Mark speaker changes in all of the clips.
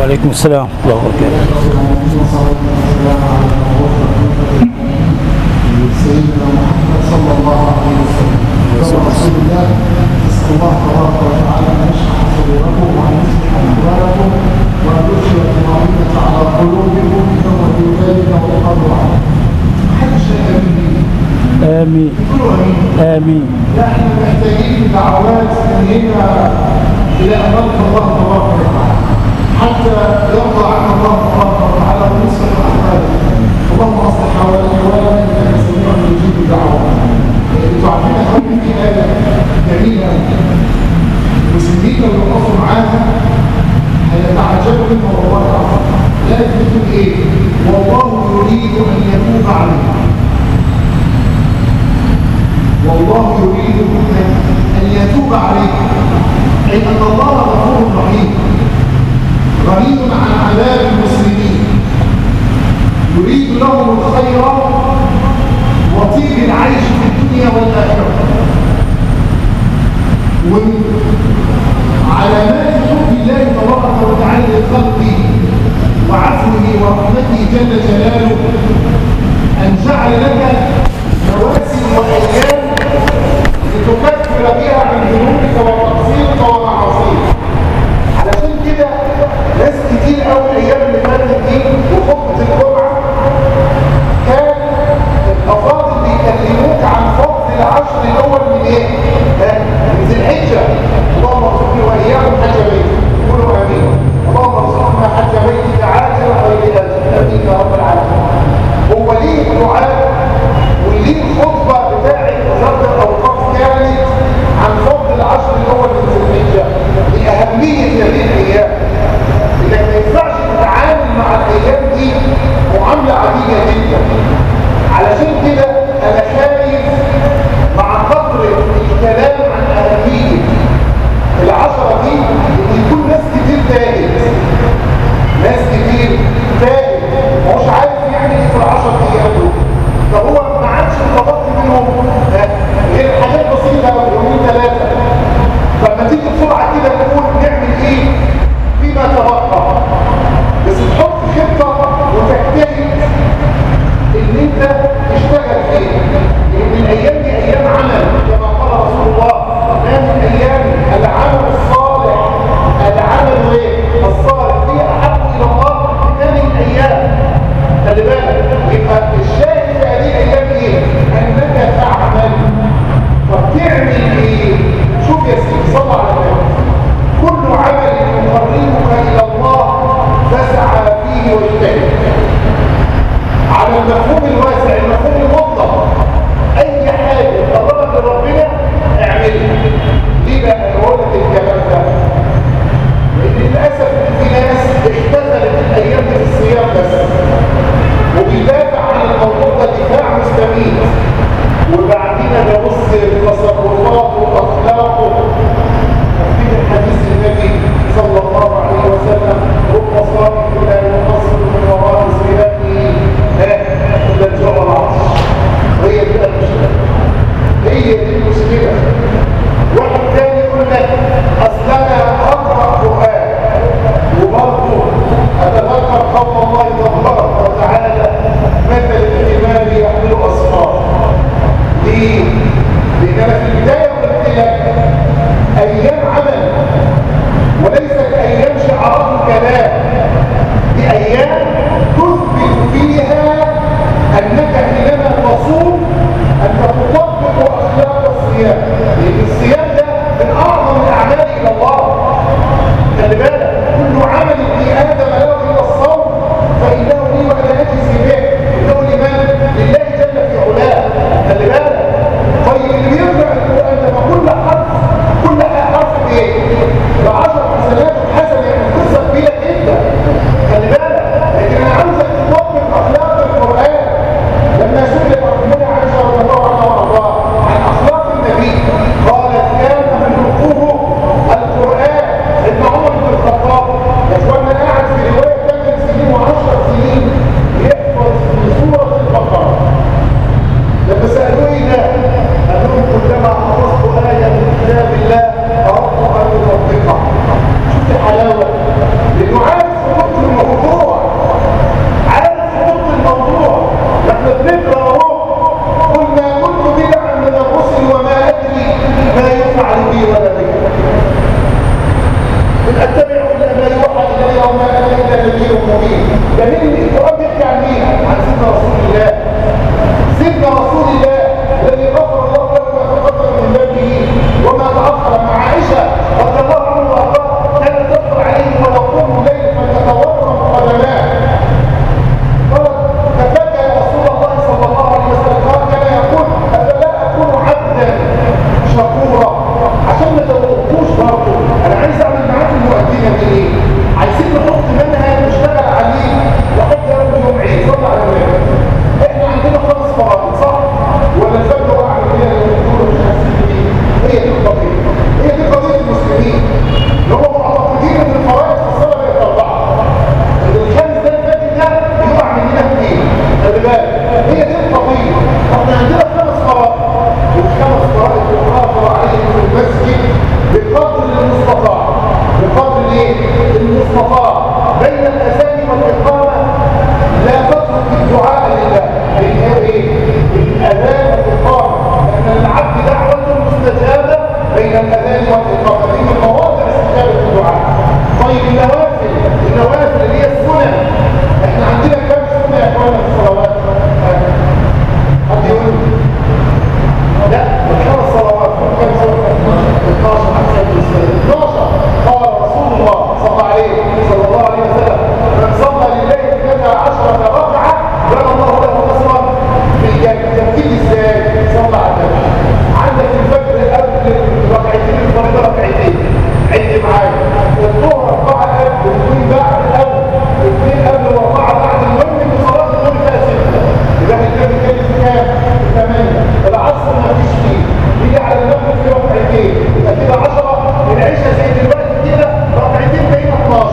Speaker 1: وعليكم السلام ورحمة الله وبركاته
Speaker 2: سيدنا محمد صلى الله عليه وسلم كما رسول الله نسأل الله تبارك وتعالى أن يشرح صدوركم وأن يصلح أحوالكم وأن يرشد الطمأنينة على قلوبكم يوم في ذلك والقدر حد شيء به
Speaker 1: آمين
Speaker 2: كله أمين
Speaker 1: آمين
Speaker 2: نحن محتاجين دعوات من هنا إلى أن نلقى الله تبارك وتعالى حتى يرضى عنا الله تبارك وتعالى ونصلح أحوالنا اللهم أصلح حوالي حوالنا إنك سميع يجيب الدعوة أنتوا عارفين يا أخواني في آية جميلة المسلمين لو يقفوا معاها هيتعجبوا منها والله العظيم لا تقول إيه والله يريد أن يتوب عليكم والله يريد أن يتوب عليكم أي أن الله غفور رحيم غني عن عذاب المسلمين يريد لهم الخير وطيب العيش في الدنيا والآخرة ومن علامات حب الله تبارك وتعالى لخلقه وعفوه ورحمته جل جلاله أن جعل لك مواسم وأيام لتكفر بها عن ذنوبك وتقصيرك ومعاصيك علشان كده ناس كتير قوي الايام اللي فاتت دي وخطبه الجمعه كان الافاضل بيكلموك عن فضل العشر الاول من ايه؟ ها؟ من ذي الحجه اللهم ارزقني واياكم حج بيتك قولوا امين اللهم ارزقنا حج بيتك عاجلا غير اجل امين يا رب العالمين هو ليه الدعاء وليه الخطبه بتاعت وزاره الاوقاف كانت عن فضل العشر الاول من ذي الحجه لاهميه هذه الايام انك ما ينفعش تتعامل مع الايام دي معامله عاديه جدا علشان كده انا خايف مع كثره فينا دي ايه عايزين نحط منهج نشتغل عليه لحد يوم يوم عيد صلى على النبي احنا عندنا خمس فرائض صح ولا الفجر وقع كده اللي مش حاسين بيه هي دي القضيه هي دي قضيه المسلمين اللي هم معتقدين ان الفرائض في الصلاه بقت اربعه ان الخامس ده الفجر ده بيقع مننا اثنين خلي بالك هي دي القضيه احنا عندنا خمس فرائض والخمس فرائض بنحافظ عليهم في المسجد بقدر المستطاع بقدر ايه المستطاع بين الاذان والاقامه لا تترك الدعاء لله لانه ايه الاذان والاقامه لان العبد دعوه مستجابه بين الاذان والاقامه دي من مواضع استجابه الدعاء طيب النوافل النوافل اللي هي السنن احنا عندنا كم سنه يا اخوانا في الصلوات حد يقول لا الخمس صلوات كم سنه 12 احسن من 12 قال رسول الله صلى الله عليه صلى الله عليه وسلم من صلى لله كذا عشرة ركعة بنى الله له قصرا في الجنة تبكيل ازاي صلى على النبي عندك الفجر قبل ركعتين الفريضة ركعتين عد معايا الظهر أربعة قبل واثنين بعد قبل واثنين قبل وأربعة بعد المهم إن صلاة الظهر فيها ستة يبقى النبي كان في كام؟ ثمانية العصر ما فيش فيه يجي على المغرب في ركعتين يبقى كده 10 العشاء زي دلوقتي كده ركعتين بقينا 12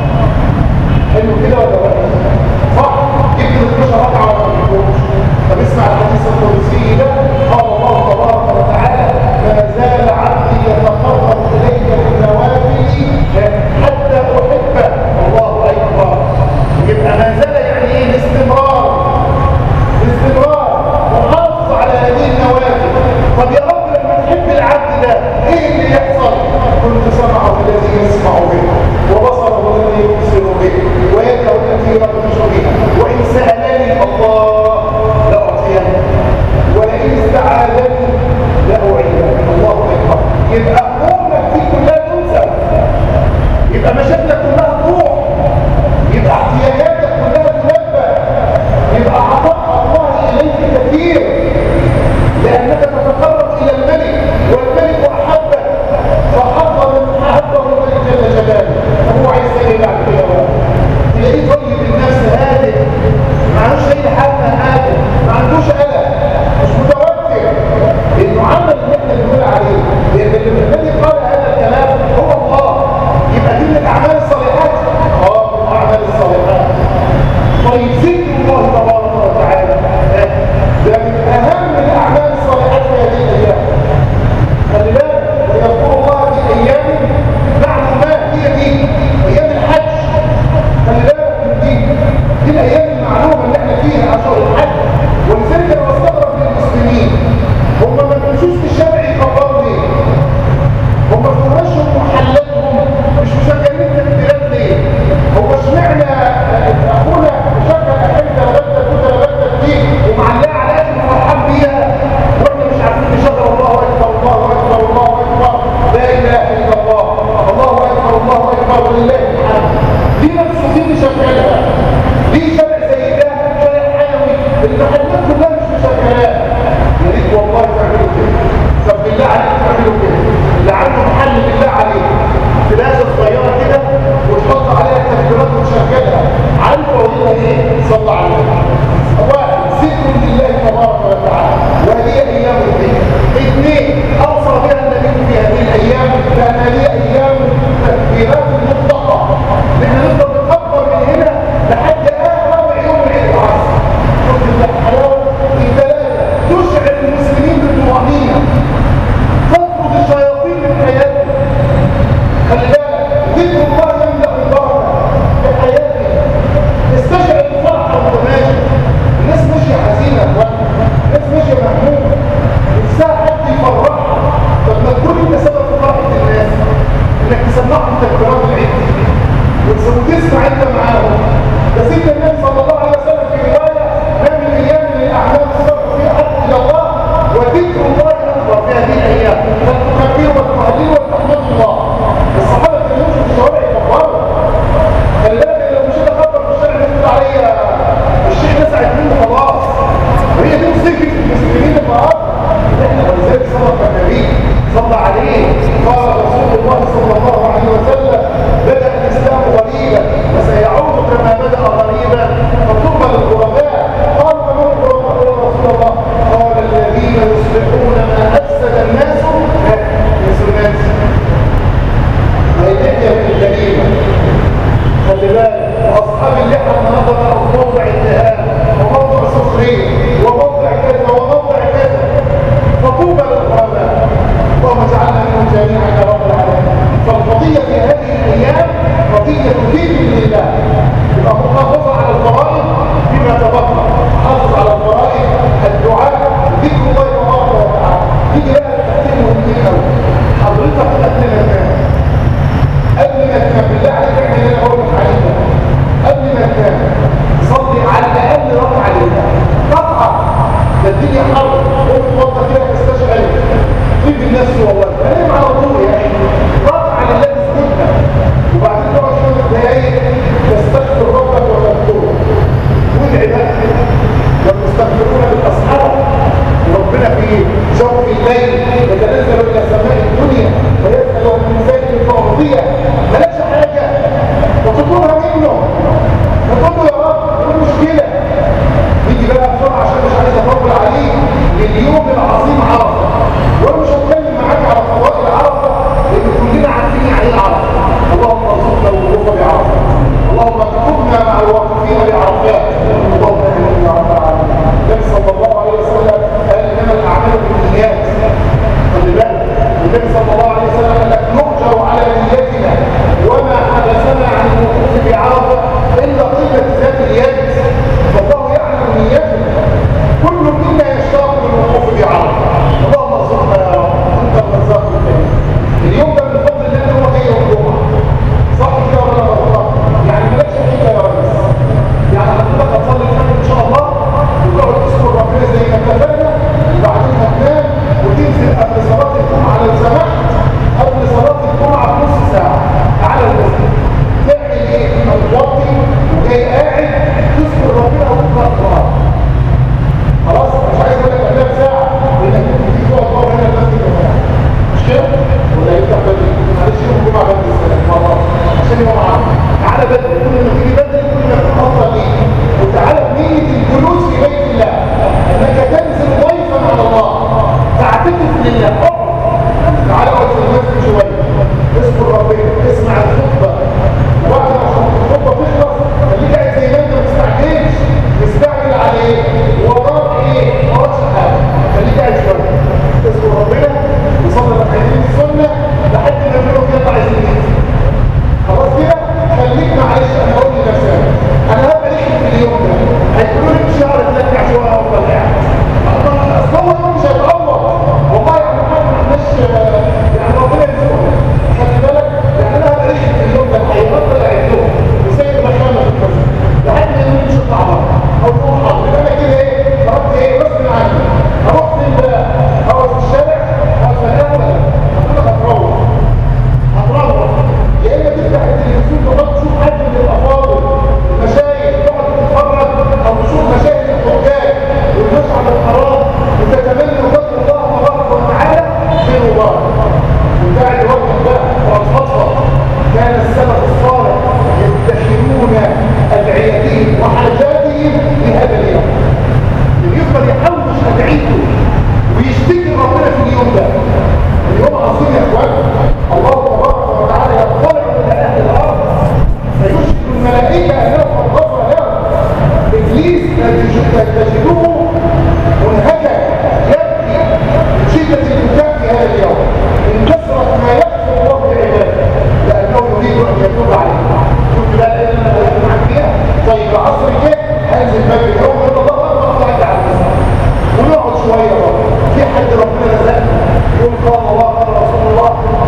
Speaker 2: حلو كده ولا وحش؟ صح؟ جبت 12 ركعة ولا ما جبتهمش؟ طب اسمع الحديث القدسي ده قال الله تبارك وتعالى ما زال عبدي يتقرب الي بالنوافل حتى احبه الله اكبر يبقى ما زال يعني ايه الاستمرار باستمرار وحافظ على هذه النوافل طب يا رب لما تحب العبد ده ايه اللي يحصل كنت سمعه الذي يسمع به وبصره الذي يبصر به ويده التي يبطش بها وان سالني الله لاعطينه ولئن استعاذني لاعينه الله اكبر يبقى امورك دي كلها تنسى يبقى مشاكلك كلها تروح يبقى احتياجاتك كلها تلبى يبقى عطاء الله اليك كثير لانك تتقرب الى الملك والملك احبك فحب من احبه الملك جل جلاله هو عايز ايه بعد كده بقى تلاقيه طيب النفس هادئ ما عندوش اي حاجه حاجه ما عندوش قلق مش متوتر لانه عمل اللي احنا بنقول عليه لان اللي الذي قال هذا الكلام هو الله يبقى دي من الاعمال الصالحات اه من الاعمال الصالحات طيب ذكر الله تبارك وتعالى ده من اهم الاعمال الصالحات في هذه الايام خلي بالك ويذكر الله في ايام معلومات هي دي ايام الحج خلي بالك من دي دي الايام المعلومه اللي احنا فيها اشهر الحج ولذلك انا بستغرب من المسلمين هم ما بيمشوش في الشارع يكبروا ليه؟ هم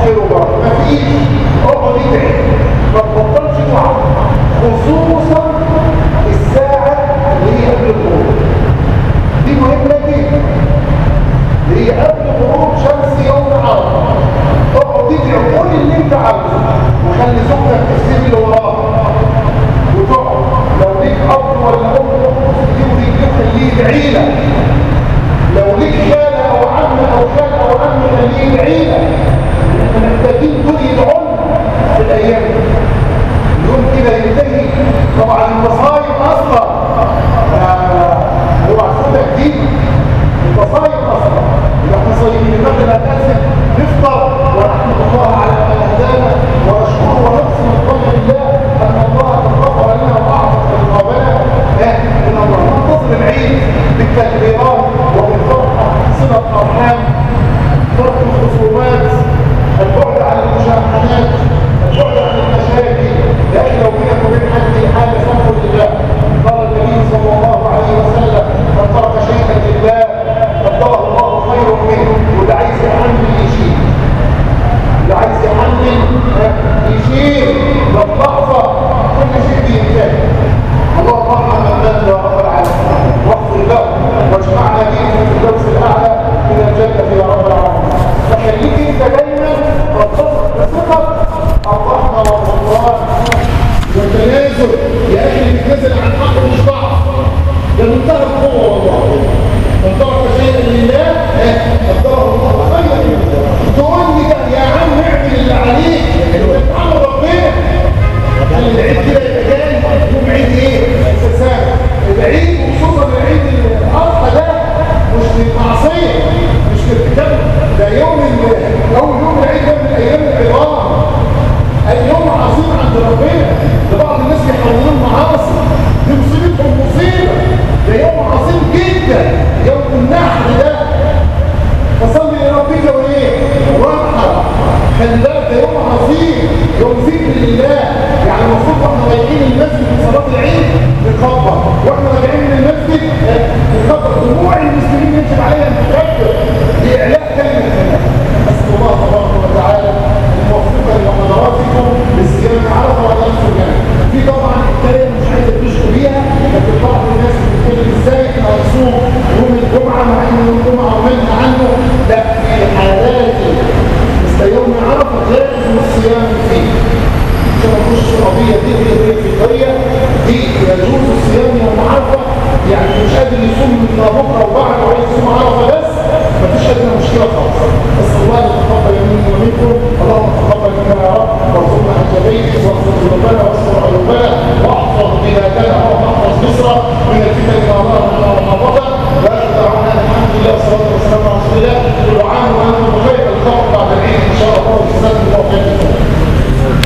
Speaker 2: خير وبركه مفيش اقعد ادعي ما تبطلش دعاء خصوصا الساعه اللي هي قبل الغروب دي مهمه جدا اللي هي قبل غروب شمس يوم عرفه اقعد ادعي كل اللي انت عاوزه وخلي زوجتك تكتب اللي وراك وتقعد لو ليك اب ولا ام تجيب ليك خليه يدعي لك لو ليك خاله او عم او خال او عم خليه يدعي لك احنا محتاجين دول يدعوا لنا في الايام دي اليوم كده ينتهي طبعا المصايب اصلا هو عصودك دي المصايب اصلا اذا احنا صايمين مثلا نأذن نفطر ونحمد الله على ما هدانا ونشكره ونقسم الفضل لله ان الله قد غفر لنا واعطى رقابنا من الله ننتظر العيد بالتكبيرات وبالفرحه صله ارحام ترك الخصومات البعد عن المشاحنات البعد عن المشاكل لكن لو بينك وبين حد حاجه فضل لله قال النبي صلى الله عليه وسلم من ترك شيئا لله قدره الله خير منه واللي عايز يحمل يشيل اللي عايز يحمل يشيل للحظه كل شيء بينتهي اللهم ارحم من مات يا رب العالمين واغفر له واجمعنا به في الفردوس الاعلى من الجنه يا رب العالمين فخليك انت دايما تتصل بثقه الرحمه والغفران والتنازل يا اخي اللي بيتنازل عن حقه مش ضعف ده منتهى القوه والله من ترك شيئا لله قدره الله خيرا تقول لي ده يا عم اعمل اللي عليك انت بتعمل ربنا خلي العيد كده يبقى جاي يوم عيد ايه؟ الاساسات العيد وخصوصا العيد الاضحى ده مش للمعصيه مش للكتاب ده يوم ال- اول يوم العيد ده من ايام العظام اي يوم عظيم عند ربنا لبعض الناس يحولون معاصي دي مصيبتهم مصيبه ده يوم عظيم جدا يوم النحر ده فصلي لربك وايه وارحم خلي بالك ده يوم عظيم يوم ذكر لله يعني المفروض واحنا رايحين المسجد في صلاه العيد نكبر واحنا راجعين من المسجد آه، نكبر دموع المسلمين يجب علينا ان تكبر لاعلاء كلمه الله اسال الله تبارك وتعالى ان يوفقنا لحضراتكم للصيام عرفه ولا الجنه في طبعا الكلمه مش عايز تشكو بيها لكن بعض الناس بتتكلم ازاي احنا هنصوم يوم الجمعه مع ان يوم الجمعه ومنهى عنه لا في حالات مثل يوم عرفه جائز الصيام فيه عشان نخش قضيه دي هي دي الفطريه دي يجوز الصيام يوم عرفه يعني مش قادر يصوم من بكره وبعد وعايز يصوم عرفه بس مفيش ادنى مشكله خالص بس الله يتقبل مني ومنكم اللهم تقبل منا يا رب وارزقنا حج بيتك واغفر ذنوبنا واستر عيوبنا واحفظ بلادنا